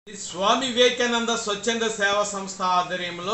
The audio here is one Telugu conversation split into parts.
ఈ స్వామి వివేకానంద స్వచ్ఛంద సేవా సంస్థ ఆధ్వర్యంలో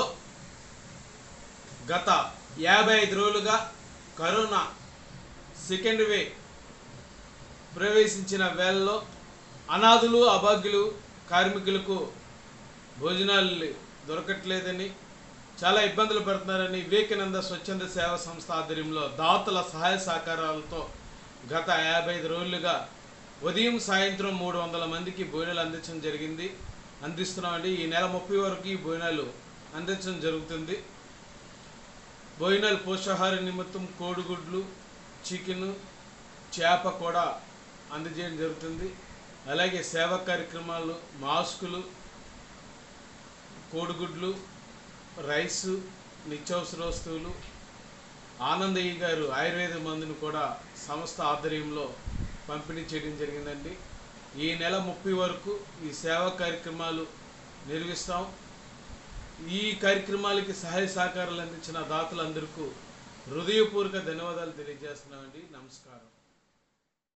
గత యాభై ఐదు రోజులుగా కరోనా సెకండ్ వే ప్రవేశించిన వేళలో అనాథులు అభాగ్యులు కార్మికులకు భోజనాలు దొరకట్లేదని చాలా ఇబ్బందులు పడుతున్నారని వివేకానంద స్వచ్ఛంద సేవా సంస్థ ఆధ్వర్యంలో దాతల సహాయ సహకారాలతో గత యాభై ఐదు రోజులుగా ఉదయం సాయంత్రం మూడు వందల మందికి భోజనాలు అందించడం జరిగింది అందిస్తున్నామండి ఈ నెల ముప్పై వరకు ఈ భోజనాలు అందించడం జరుగుతుంది భోజనాలు పోషాహార నిమిత్తం కోడిగుడ్లు చికెన్ చేప కూడా అందజేయడం జరుగుతుంది అలాగే సేవా కార్యక్రమాలు మాస్కులు కోడిగుడ్లు రైసు నిత్యావసర వస్తువులు ఆనందయ్య గారు ఆయుర్వేద మందును కూడా సంస్థ ఆధ్వర్యంలో పంపిణీ చేయడం జరిగిందండి ఈ నెల ముప్పై వరకు ఈ సేవా కార్యక్రమాలు నిర్వహిస్తాం ఈ కార్యక్రమాలకి సహాయ సహకారాలు అందించిన దాతలందరికీ హృదయపూర్వక ధన్యవాదాలు తెలియజేస్తున్నామండి నమస్కారం